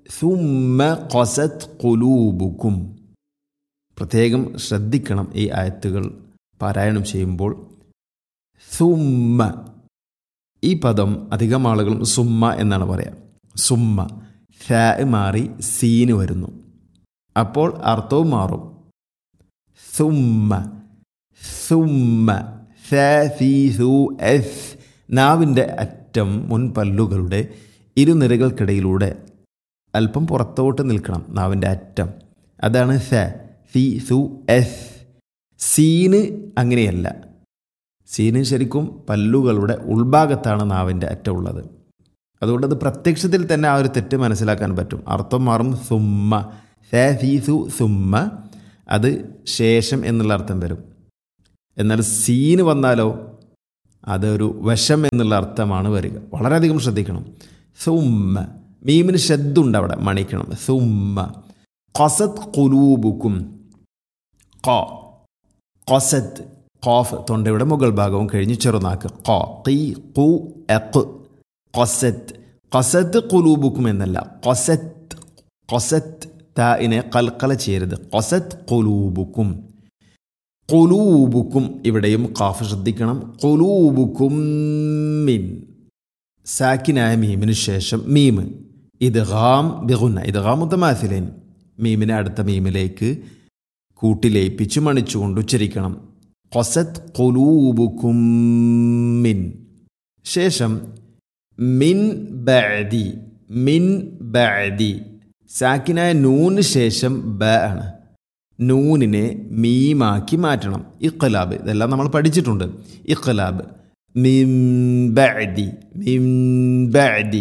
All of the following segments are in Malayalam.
സുമ്മ കൊസത് കുലൂബുക്കും പ്രത്യേകം ശ്രദ്ധിക്കണം ഈ ആയത്തുകൾ പാരായണം ചെയ്യുമ്പോൾ സുമ്മ ഈ പദം അധികം ആളുകളും സുമ്മ എന്നാണ് പറയുക സുമ്മ ഷാ മാറി സീന് വരുന്നു അപ്പോൾ അർത്ഥവും മാറും സുമ്മ സുമ്മ ഷ സി സു എസ് നാവിൻ്റെ അറ്റം മുൻപല്ലുകളുടെ ഇരുനിരകൾക്കിടയിലൂടെ അല്പം പുറത്തോട്ട് നിൽക്കണം നാവിൻ്റെ അറ്റം അതാണ് സ സി സു എസ് സീന് അങ്ങനെയല്ല സീന് ശരിക്കും പല്ലുകളുടെ ഉൾഭാഗത്താണ് നാവിൻ്റെ അറ്റം ഉള്ളത് അതുകൊണ്ട് അത് പ്രത്യക്ഷത്തിൽ തന്നെ ആ ഒരു തെറ്റ് മനസ്സിലാക്കാൻ പറ്റും അർത്ഥം മാറും സുമ്മ സ സി സു സുമ്മ അത് ശേഷം എന്നുള്ള അർത്ഥം വരും എന്നാൽ സീന് വന്നാലോ അതൊരു വശം എന്നുള്ള അർത്ഥമാണ് വരിക വളരെയധികം ശ്രദ്ധിക്കണം സുമ്മ മീമിന് ശബ്ദമുണ്ട് അവിടെ മണിക്കണം സുമ്മ കൊസത് കുലൂബുക്കും കോ കൊസത്ത് കോഫ് തൊണ്ടയുടെ മുകൾ ഭാഗവും കഴിഞ്ഞ് ചെറുനാക്ക് കോ കീ കു എക്ക് കൊസത്ത് കൊസത്ത് കുലൂബുക്കും എന്നല്ല കൊസത്ത് കൊസത്ത് തായിനെ കൽക്കല ചെയ്യരുത് കൊസത്ത് കുലൂബുക്കും കുലൂബുക്കും ഇവിടെയും കാഫ് ശ്രദ്ധിക്കണം കുലൂബുക്കും മിൻ സാക്കിനായ മീമിന് ശേഷം മീമ് ഇത് ഹാം ബിഗുന്ന ഇത് ഹാം മുത്തമാസിലേൻ മീമിനെ അടുത്ത മീമിലേക്ക് കൂട്ടിലേപ്പിച്ച് മണിച്ചുകൊണ്ട് ഉച്ചരിക്കണം കൊസത്ത് കുലൂബുക്കും മിൻ ശേഷം മിൻ ബഅദി മിൻ ബഅദി സാക്കിനായ നൂന് ശേഷം ബ ആണ് നൂനിനെ മീമാക്കി മാറ്റണം ഇഖ്ലാബ് ഇതെല്ലാം നമ്മൾ പഠിച്ചിട്ടുണ്ട് ഇഖ്ലാബ് മിംബഅദി മിംബഅദി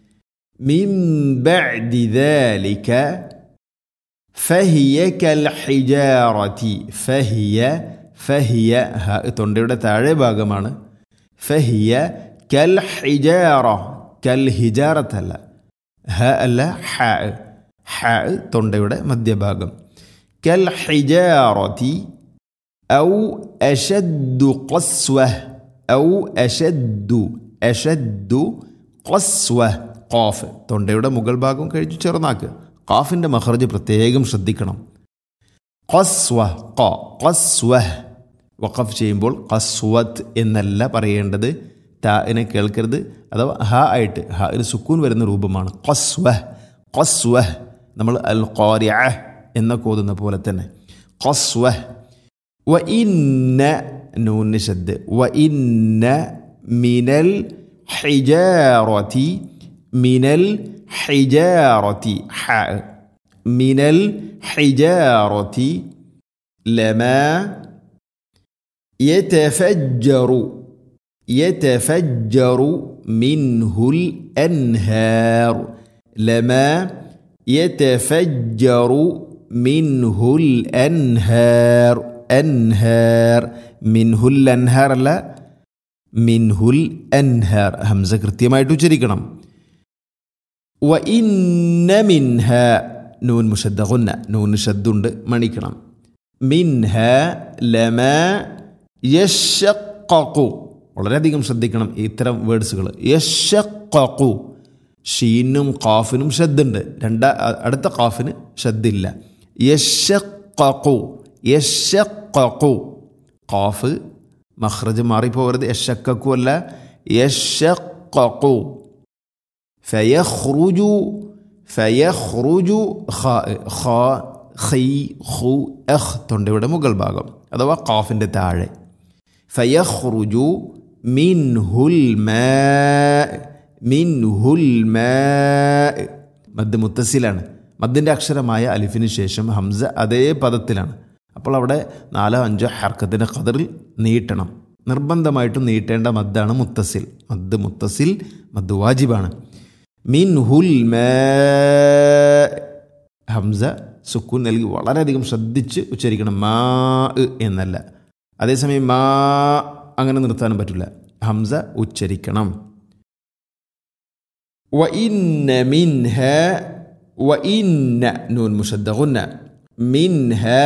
മിംബഅദി ذلك ഫഹിയ കൽ ഹിജാറതി ഫഹിയ ഫഹിയ ഹ തൊണ്ടയുടെ താഴെ ഭാഗമാണ് ഫഹിയ കൽ ഹിജാറ കൽ ഹിജാറത്തല്ല ഹ അല്ല ഹ ഹ തൊണ്ടയുടെ മധ്യഭാഗം കൽ ഹിജാറതി ഔ അഷദ്ദു ഖസ്വ ഔ അഷദ്ദു അഷദ്ദു ഖസ്വ ഖാഫ് തൊണ്ടയുടെ മുകൾ ഭാഗം കഴിച്ച് ചെറുനാക്ക് ഖാഫിൻ്റെ മഹർജ് പ്രത്യേകം ശ്രദ്ധിക്കണം ഖസ്വ ഖ ഖസ്വ വഖഫ് ചെയ്യുമ്പോൾ ഖസ്വത്ത് എന്നല്ല പറയേണ്ടത് താഇനെ കേൾക്കരുത് അഥവാ ഹ ആയിട്ട് ഹാന് സുക്കൂൻ വരുന്ന രൂപമാണ് ഖസ്വ ഖസ്വ നമ്മൾ അൽ ഖാരിഅ എന്ന കോതുന്ന പോലെ തന്നെ ഖസ്വ വ ഇന്ന നൂന് ശബ്ദ് വ ഇന്ന മിനൽ ഹിജാറതി മിനൽ ഹിജാറതി ഹ മിനൽ ഹിജാറതി ലമാ يتفجر يتفجر منه الأنهار لما يتفجر منه الأنهار أنهار منه الأنهار لا منه الأنهار همزة കൃത്യമായിട്ട് ഉച്ചരിക്കണം وإن منها നൂൻ മുഷദ്ദ ഗുന്ന നൂൻ ഷദ്ദുണ്ട് മണിക്കണം മിൻഹ ലമ യഷക്കു വളരെയധികം ശ്രദ്ധിക്കണം ഇത്തരം വേർഡ്സുകൾ യഷക്കു ഷീനും കാഫിനും ഷദ്ദുണ്ട് രണ്ടാ അടുത്ത കാഫിന് ഷദ്ദില്ല യഷക്കു യഷക്കു കാഫ് മഹ്റജ് മാറിപ്പോകരുത് യഷക്കു അല്ല യഷക്കു ഫയഖ്റുജു ഫയഖ്റുജു ഖ ഖ ഖൈ ഖു അഖ് തൊണ്ടയുടെ മുകൾ ഭാഗം അഥവാ കാഫിൻ്റെ താഴെ ഫയഖ്റുജു മിൻഹുൽ മാ മിൻഹുൽ മാ മദ് മുത്തസിലാണ് മദ്ദിൻ്റെ അക്ഷരമായ അലിഫിന് ശേഷം ഹംസ അതേ പദത്തിലാണ് അപ്പോൾ അവിടെ നാലോ അഞ്ചോ ഹർക്കത്തിൻ്റെ ഖദറിൽ നീട്ടണം നിർബന്ധമായിട്ടും നീട്ടേണ്ട മദ്ദാണ് മുത്തസിൽ മദ് മുത്തസിൽ മദ് വാജിബാണ് മിൻഹുൽ മാ ഹംസ സുക്കൂൻ നൽകി വളരെയധികം ശ്രദ്ധിച്ച് ഉച്ചരിക്കണം മാ എന്നല്ല അതേസമയം മാ അങ്ങനെ നിർത്താനും പറ്റില്ല ഹംസ ഉച്ചരിക്കണം وإن منها وإن نون مشد غنة منها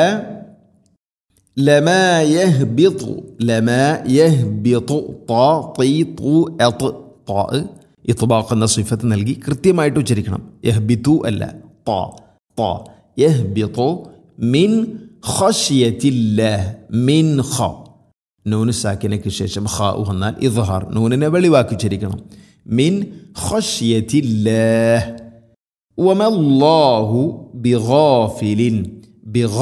لما يهبط لما يهبط طا طي طو أط طاء ഇത്ബാഖ് എന്ന സിഫത്ത് നൽകി കൃത്യമായിട്ട് ഉച്ചരിക്കണം യഹ്ബിത്തു അല്ല ത ത യഹ്ബിത്തു മിൻ ഖശ്യത്തില്ലാഹ് മിൻ ഖ നൂന് സാക്കിനയ്ക്ക് ശേഷം ഖ വന്നാൽ ഇദ്ഹാർ നൂനിനെ വെളിവാക്കി ഉച്ചരിക്കണം മിൻ ഖശ്യത്തില്ലാഹ് വമല്ലാഹു ബിഗാഫിലിൻ ബിഗ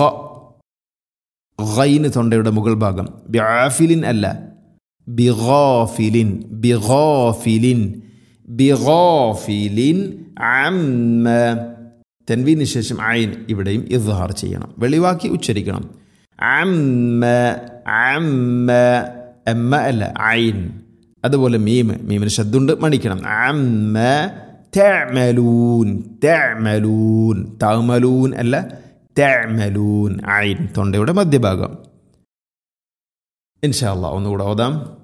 ഗൈന് തൊണ്ടയുടെ മുകൾ ഭാഗം ബിആഫിലിൻ അല്ല ബിഗാഫിലിൻ ബിഗാഫിലിൻ ബിഗാഫിലിൻ അമ്മ തൻവീന് ശേഷം ഐൻ ഇവിടെയും ഇദ്ഹാർ ചെയ്യണം വെളിവാക്കി ഉച്ചരിക്കണം അമ്മ അമ്മ എമ്മ അല്ല ഐൻ അതുപോലെ മീമ് മീമിന് ശബ്ദമുണ്ട് മണിക്കണം അമ്മ തഅമലൂൻ തഅമലൂൻ തഅമലൂൻ അല്ല തഅമലൂൻ ഐൻ തൊണ്ടയുടെ മധ്യഭാഗം ഇൻഷാ അല്ലാ ഒന്നുകൂടെ ഓതാം